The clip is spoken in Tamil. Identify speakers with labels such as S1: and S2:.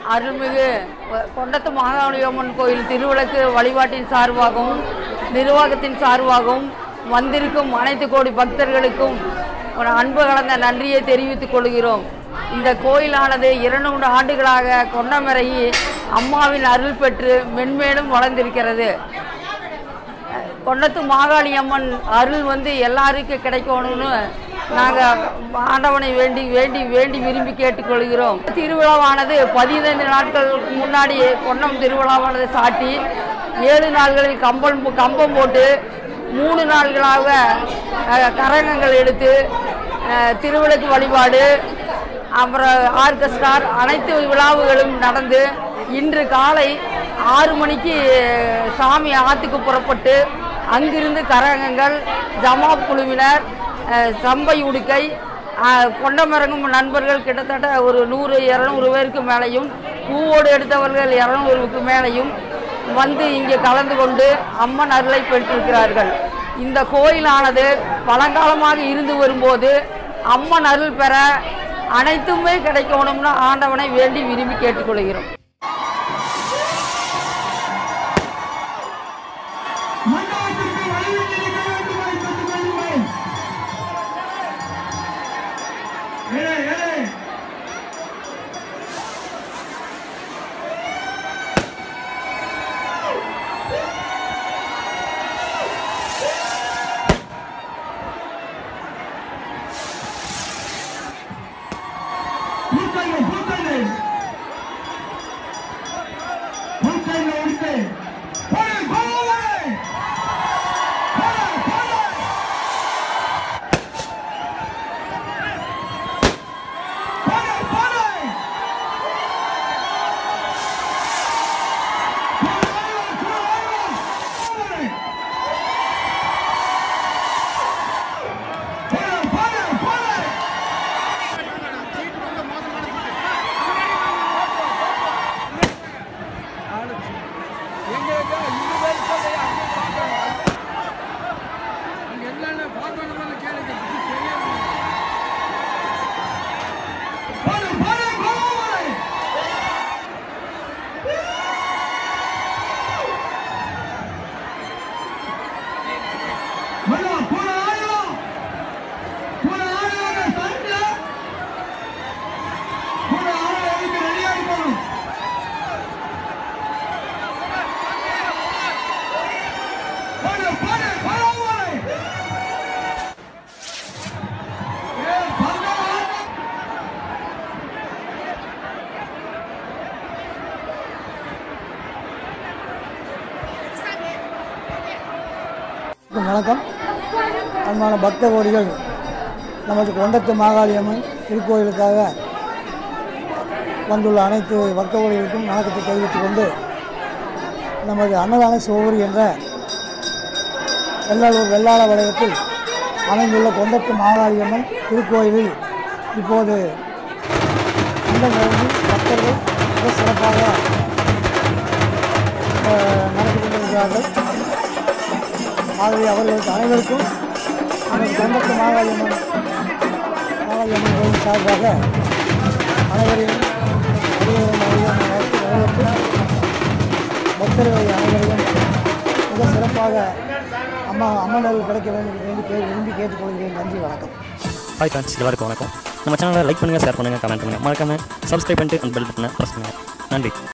S1: அருள்மிகு கொண்டத்து மாகாளியம்மன் கோயில் திருவிளக்கு வழிபாட்டின் சார்பாகவும் நிர்வாகத்தின் சார்பாகவும் வந்திருக்கும் அனைத்து கோடி பக்தர்களுக்கும் ஒரு அன்பு கலந்த நன்றியை தெரிவித்துக் கொள்கிறோம் இந்த கோயிலானது இருநூறு ஆண்டுகளாக கொண்டமரையி அம்மாவின் அருள் பெற்று மென்மேலும் வளர்ந்திருக்கிறது கொண்டத்து மாகாளி அம்மன் அருள் வந்து எல்லாருக்கும் கிடைக்கணும்னு நாங்கள் ஆண்டவனை வேண்டி வேண்டி வேண்டி விரும்பி கேட்டுக்கொள்கிறோம் திருவிழாவானது பதினைந்து நாட்களுக்கு முன்னாடி கொண்டம் திருவிழாவானது சாட்டி ஏழு நாள்களில் கம்பம் கம்பம் போட்டு மூணு நாள்களாக அஹ், கரகங்கள் எடுத்து அஹ், திருவிளக்கு வழிபாடு அப்புறம் ஆர்கெஸ்ட்ரார் அனைத்து விழாவுகளும் நடந்து இன்று காலை ஆறு மணிக்கு சாமி ஆற்றுக்கு புறப்பட்டு அங்கிருந்து கரகங்கள் ஜமாப் குழுவினர் அஹ், சம்பை உடுக்கை அஹ், கொண்டமிறங்கும் நண்பர்கள் கிட்டத்தட்ட ஒரு நூறு இரநூறு பேருக்கு மேலேயும் பூவோடு எடுத்தவர்கள் இரநூறுக்கு மேலேயும் வந்து இங்கே கலந்து கொண்டு அம்மன் அருளை பெற்றிருக்கிறார்கள் இந்த கோயிலானது பழங்காலமாக இருந்து வரும்போது அம்மன் அருள் பெற அனைத்துமே கிடைக்கணும்னு ஆண்டவனை வேண்டி விரும்பி கேட்டுக்கொள்கிறோம்
S2: மண்டபத்திற்கு வழிவிட்டு நிற்க வேண்டுமாய் கேட்டுக் கொள்கிறேன். ஏலே, ஏலே. பூத்தல்லை, பூத்தல்லை. பூத்தல்லை உடுத்து. போடு, போடு. போடு, போடு. போடு, போடு. போடு, ஆடுவா, போடு, ஆடுவா. போடு. போடு, போடு, போடு. போடு, போடு, போடு. மல்லா, போடு, ஆடுவா. போடு, ஆடுவாங்க, சண்டை. போடு, ஆடுவா, இதுக்கு ரெடியா இருக்கணும். போடு, போடு, போடு, போடு. ஏய், பந்தம் ஆடு.
S3: வணக்கம் அன்பான பக்த கோடிகள் நமது கொண்டத்து மாகாளியம்மன் திருக்கோயிலுக்காக வந்துள்ள அனைத்து பக்த கோடிகளுக்கும் வணக்கத்தை தெரிவித்துக் கொண்டு நமது அன்னதான சோகரி என்ற வெள்ளாளூர் வெள்ளாள வளையத்தில் அமைந்துள்ள கொண்டத்து மாகாளியம்மன் திருக்கோயிலில் இப்போது அந்த பக்தர்கள் மிக சிறப்பாக அஹ், நடத்தி கொண்டிருக்கிறார்கள் ஆகவே அவர்களுக்கு அனைவருக்கும் நமது தொண்டத்து மாகாளியம்மன் மாகாளியம்மன் கோயில் சார்பாக அனைவரையும் அனைவரும் அனைவரும் வாழ்த்து வரவேற்று பக்தர்களை அனைவரையும் மிக சிறப்பாக அம்மா அம்மன் அருள் கிடைக்க வேண்டும் என்று வேண்டி கே- விரும்பி கேட்டுக்கொள்கிறேன் நன்றி வணக்கம்
S4: ஹாய் ஃப்ரெண்ட்ஸ் எல்லாருக்கும் வணக்கம் நம்ம சேனலை லைக் பண்ணுங்கள் ஷேர் பண்ணுங்கள் கமெண்ட் பண்ணுங்கள் மறக்காம சப்ஸ்கிரைப் பண்ணிட்டு அந்த பெல் பட்டனை ப்ரெஸ் பண்ணுங்கள் நன்றி